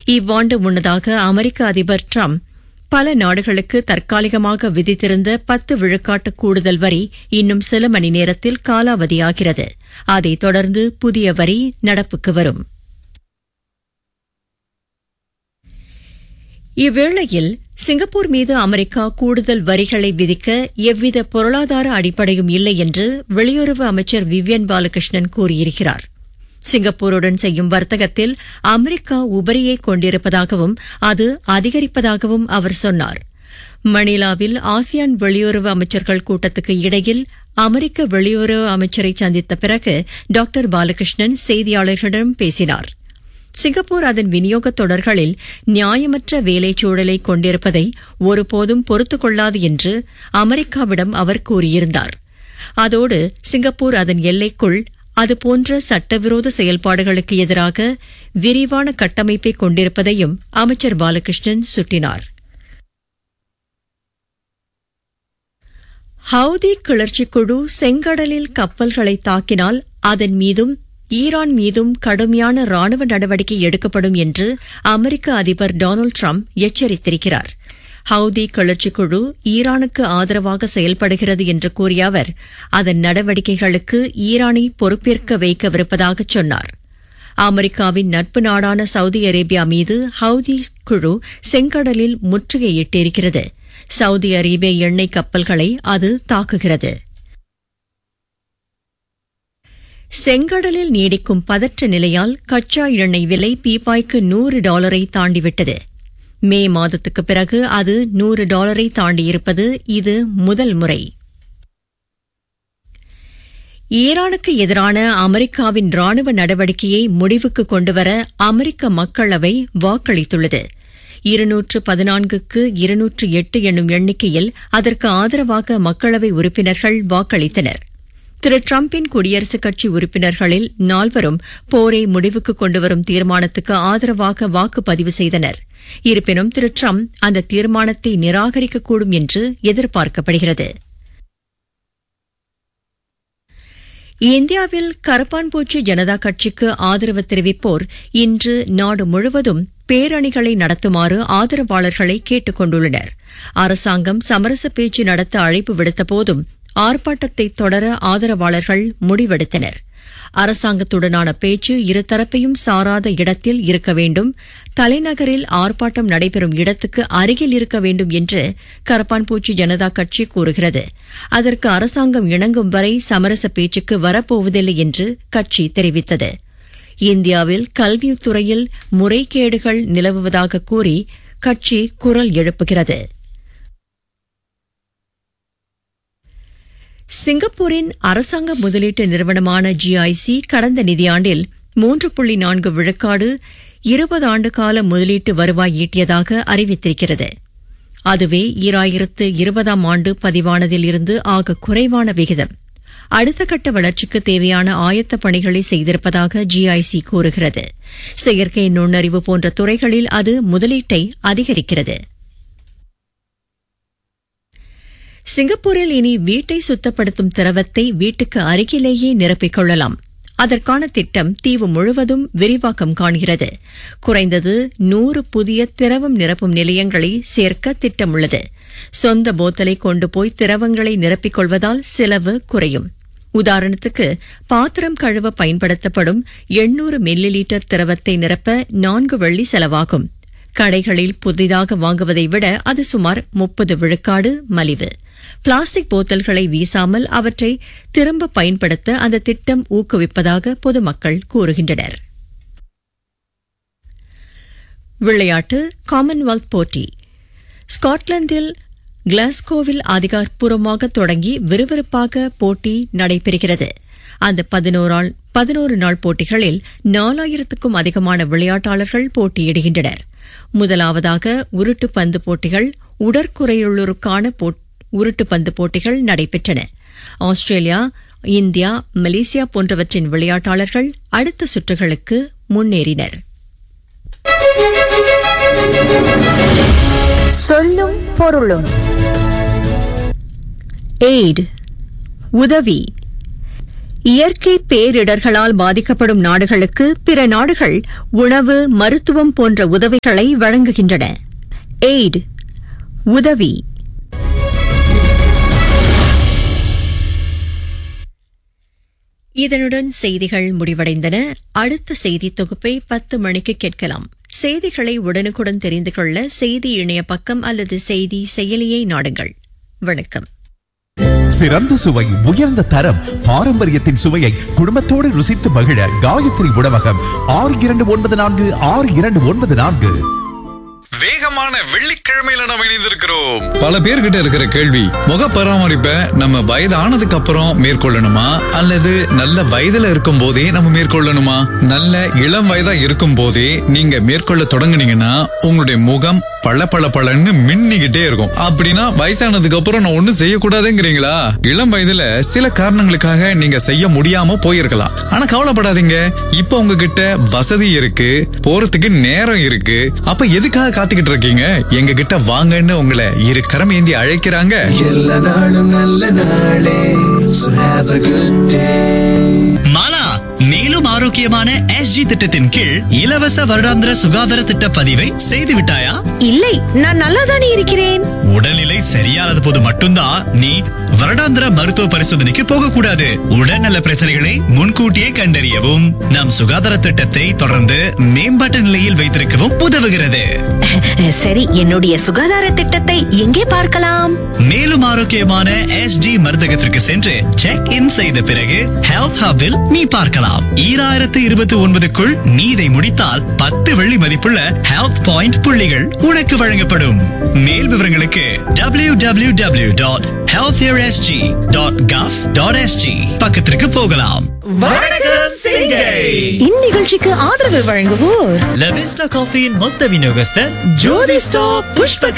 இவ்வாண்டு முன்னதாக அமெரிக்க அதிபர் ட்ரம்ப் பல நாடுகளுக்கு தற்காலிகமாக விதித்திருந்த பத்து விழுக்காட்டு கூடுதல் வரி இன்னும் சில மணி நேரத்தில் காலாவதியாகிறது அதைத் தொடர்ந்து புதிய வரி நடப்புக்கு வரும் இவ்வேளையில் சிங்கப்பூர் மீது அமெரிக்கா கூடுதல் வரிகளை விதிக்க எவ்வித பொருளாதார அடிப்படையும் இல்லை என்று வெளியுறவு அமைச்சர் விவ்யன் பாலகிருஷ்ணன் கூறியிருக்கிறார் சிங்கப்பூருடன் செய்யும் வர்த்தகத்தில் அமெரிக்கா உபரியை கொண்டிருப்பதாகவும் அது அதிகரிப்பதாகவும் அவர் சொன்னார் மணிலாவில் ஆசியான் வெளியுறவு அமைச்சர்கள் கூட்டத்துக்கு இடையில் அமெரிக்க வெளியுறவு அமைச்சரை சந்தித்த பிறகு டாக்டர் பாலகிருஷ்ணன் செய்தியாளர்களிடம் பேசினார் சிங்கப்பூர் அதன் விநியோக தொடர்களில் நியாயமற்ற வேலைச்சூழலை கொண்டிருப்பதை ஒருபோதும் பொறுத்துக் கொள்ளாது என்று அமெரிக்காவிடம் அவர் கூறியிருந்தார் அதோடு சிங்கப்பூர் அதன் எல்லைக்குள் அதுபோன்ற சட்டவிரோத செயல்பாடுகளுக்கு எதிராக விரிவான கட்டமைப்பை கொண்டிருப்பதையும் அமைச்சர் பாலகிருஷ்ணன் சுட்டினார் ஹவுதி கிளர்ச்சிக் குழு செங்கடலில் கப்பல்களை தாக்கினால் அதன் மீதும் ஈரான் மீதும் கடுமையான ராணுவ நடவடிக்கை எடுக்கப்படும் என்று அமெரிக்க அதிபர் டொனால்டு ட்ரம்ப் எச்சரித்திருக்கிறார் ஹவுதி கிளர்ச்சிக் குழு ஈரானுக்கு ஆதரவாக செயல்படுகிறது என்று கூறிய அவர் அதன் நடவடிக்கைகளுக்கு ஈரானை பொறுப்பேற்க வைக்கவிருப்பதாக சொன்னார் அமெரிக்காவின் நட்பு நாடான சவுதி அரேபியா மீது ஹவுதி குழு செங்கடலில் முற்றுகையிட்டிருக்கிறது சவுதி அரேபிய எண்ணெய் கப்பல்களை அது தாக்குகிறது செங்கடலில் நீடிக்கும் பதற்ற நிலையால் கச்சா எண்ணெய் விலை பீப்பாய்க்கு நூறு டாலரை தாண்டிவிட்டது மே மாதத்துக்கு பிறகு அது நூறு டாலரை தாண்டியிருப்பது இது முதல் முறை ஈரானுக்கு எதிரான அமெரிக்காவின் ராணுவ நடவடிக்கையை முடிவுக்கு கொண்டுவர அமெரிக்க மக்களவை வாக்களித்துள்ளது இருநூற்று பதினான்குக்கு இருநூற்று எட்டு என்னும் எண்ணிக்கையில் அதற்கு ஆதரவாக மக்களவை உறுப்பினர்கள் வாக்களித்தனர் திரு டிரம்பின் குடியரசுக் கட்சி உறுப்பினர்களில் நால்வரும் போரை முடிவுக்கு கொண்டுவரும் தீர்மானத்துக்கு ஆதரவாக வாக்குப்பதிவு செய்தனர் இருப்பினும் திரு டிரம்ப் அந்த தீர்மானத்தை நிராகரிக்கக்கூடும் என்று எதிர்பார்க்கப்படுகிறது இந்தியாவில் கரப்பான்பூச்சி ஜனதா கட்சிக்கு ஆதரவு தெரிவிப்போர் இன்று நாடு முழுவதும் பேரணிகளை நடத்துமாறு ஆதரவாளர்களை கேட்டுக் கொண்டுள்ளனர் அரசாங்கம் சமரச பேச்சு நடத்த அழைப்பு விடுத்த போதும் ஆர்ப்பாட்டத்தை தொடர ஆதரவாளர்கள் முடிவெடுத்தனர் அரசாங்கத்துடனான பேச்சு இருதரப்பையும் சாராத இடத்தில் இருக்க வேண்டும் தலைநகரில் ஆர்ப்பாட்டம் நடைபெறும் இடத்துக்கு அருகில் இருக்க வேண்டும் என்று கரப்பான்பூச்சி ஜனதா கட்சி கூறுகிறது அதற்கு அரசாங்கம் இணங்கும் வரை சமரச பேச்சுக்கு வரப்போவதில்லை என்று கட்சி தெரிவித்தது இந்தியாவில் கல்வித்துறையில் முறைகேடுகள் நிலவுவதாக கூறி கட்சி குரல் எழுப்புகிறது சிங்கப்பூரின் அரசாங்க முதலீட்டு நிறுவனமான ஜிஐசி கடந்த நிதியாண்டில் மூன்று புள்ளி நான்கு விழுக்காடு இருபது ஆண்டு கால முதலீட்டு வருவாய் ஈட்டியதாக அறிவித்திருக்கிறது அதுவே ஈராயிரத்து இருபதாம் ஆண்டு பதிவானதில் இருந்து ஆக குறைவான விகிதம் அடுத்த கட்ட வளர்ச்சிக்கு தேவையான ஆயத்த பணிகளை செய்திருப்பதாக ஜிஐசி கூறுகிறது செயற்கை நுண்ணறிவு போன்ற துறைகளில் அது முதலீட்டை அதிகரிக்கிறது சிங்கப்பூரில் இனி வீட்டை சுத்தப்படுத்தும் திரவத்தை வீட்டுக்கு அருகிலேயே நிரப்பிக் கொள்ளலாம் அதற்கான திட்டம் தீவு முழுவதும் விரிவாக்கம் காண்கிறது குறைந்தது நூறு புதிய திரவம் நிரப்பும் நிலையங்களை சேர்க்க திட்டமுள்ளது சொந்த போத்தலை கொண்டு போய் திரவங்களை நிரப்பிக் கொள்வதால் செலவு குறையும் உதாரணத்துக்கு பாத்திரம் கழுவ பயன்படுத்தப்படும் எண்ணூறு மில்லி லிட்டர் திரவத்தை நிரப்ப நான்கு வெள்ளி செலவாகும் கடைகளில் புதிதாக வாங்குவதை விட அது சுமார் முப்பது விழுக்காடு மலிவு பிளாஸ்டிக் போத்தல்களை வீசாமல் அவற்றை திரும்ப பயன்படுத்த அந்த திட்டம் ஊக்குவிப்பதாக பொதுமக்கள் கூறுகின்றனர் விளையாட்டு காமன்வெல்த் போட்டி ஸ்காட்லாந்தில் கிளாஸ்கோவில் அதிகாரப்பூர்வமாக தொடங்கி விறுவிறுப்பாக போட்டி நடைபெறுகிறது அந்த பதினோராள் பதினோரு நாள் போட்டிகளில் நாலாயிரத்துக்கும் அதிகமான விளையாட்டாளர்கள் போட்டியிடுகின்றனர் முதலாவதாக உருட்டு பந்து போட்டிகள் உடற்குறையுள்ளோருக்கான உருட்டு பந்து போட்டிகள் நடைபெற்றன ஆஸ்திரேலியா இந்தியா மலேசியா போன்றவற்றின் விளையாட்டாளர்கள் அடுத்த சுற்றுகளுக்கு முன்னேறினர் சொல்லும் பொருளும் எய்ட் உதவி இயற்கை பேரிடர்களால் பாதிக்கப்படும் நாடுகளுக்கு பிற நாடுகள் உணவு மருத்துவம் போன்ற உதவிகளை வழங்குகின்றன எய்ட் உதவி இதனுடன் செய்திகள் முடிவடைந்தன அடுத்த செய்தி தொகுப்பை பத்து மணிக்கு கேட்கலாம் செய்திகளை உடனுக்குடன் தெரிந்து கொள்ள செய்தி இணைய பக்கம் அல்லது செய்தி செயலியை நாடுங்கள் வணக்கம் சிறந்த சுவை உயர்ந்த தரம் பாரம்பரியத்தின் சுவையை குடும்பத்தோடு ருசித்து மகிழ காயத்ரி உணவகம் ஆறு இரண்டு ஒன்பது நான்கு ஆறு இரண்டு ஒன்பது நான்கு வேகமான வெள்ளிக்கிழமையில நம்ம இணைந்திருக்கிறோம் பல பேர்கிட்ட இருக்கிற கேள்வி முக பராமரிப்பை நம்ம வயதானதுக்கு அப்புறம் மேற்கொள்ளணுமா அல்லது நல்ல வயதுல இருக்கும் போதே நம்ம மேற்கொள்ளணுமா நல்ல இளம் வயதா இருக்கும் போதே நீங்க மேற்கொள்ள தொடங்குனீங்கன்னா உங்களுடைய முகம் பள பள பளன்னு மின்னிக்கிட்டே இருக்கும் அப்படின்னா வயசானதுக்கு அப்புறம் நான் ஒண்ணும் செய்யக்கூடாதுங்கிறீங்களா இளம் வயதுல சில காரணங்களுக்காக நீங்க செய்ய முடியாம போயிருக்கலாம் ஆனா கவலைப்படாதீங்க இப்ப உங்ககிட்ட வசதி இருக்கு போறதுக்கு நேரம் இருக்கு அப்ப எதுக்காக காத்துக்கிட்டு இருக்கீங்க எங்க கிட்ட வாங்கன்னு உங்களை இரு கரம் ஏந்தி அழைக்கிறாங்க எல்லா நாளும் நல்ல நாளே So have a good day Mala மேலும் ஆரோக்கியமான எஸ்ஜி திட்டத்தின் கீழ் இலவச வருடாந்திர சுகாதார திட்ட பதிவை செய்து விட்டாயா இல்லை நான் நல்லாதானே இருக்கிறேன் உடல்நிலை சரியானது போது மட்டும்தான் நீ வருடாந்திர மருத்துவ பரிசோதனைக்கு போகக்கூடாது உடல்நல பிரச்சனைகளை முன்கூட்டியே கண்டறியவும் நம் சுகாதார திட்டத்தை தொடர்ந்து மேம்பட்ட நிலையில் வைத்திருக்கவும் உதவுகிறது சரி என்னுடைய சுகாதார திட்டத்தை எங்கே பார்க்கலாம் மேலும் ஆரோக்கியமான எஸ்ஜி மருந்தகத்திற்கு சென்று செக் இன் செய்த பிறகு ஹெல்த் ஹப்பில் நீ பார்க்கலாம் ஈராயிரத்து இருபத்தி ஒன்பதுக்குள் நீ இதை முடித்தால் பத்து வெள்ளி மதிப்புள்ள ஹெல்த் பாயிண்ட் புள்ளிகள் உனக்கு வழங்கப்படும் மேல் விவரங்களுக்கு W W W dot health S G dot gov dot S G பக்கத்திற்கு போகலாம் இந்நிகழ்ச்சிக்கு ஆதரவு வழங்குவோர் லவிஸ்டா காஃபியின் மொத்த விநியோகஸ்தர் ஜோதி ஸ்டாப் புஷ்ப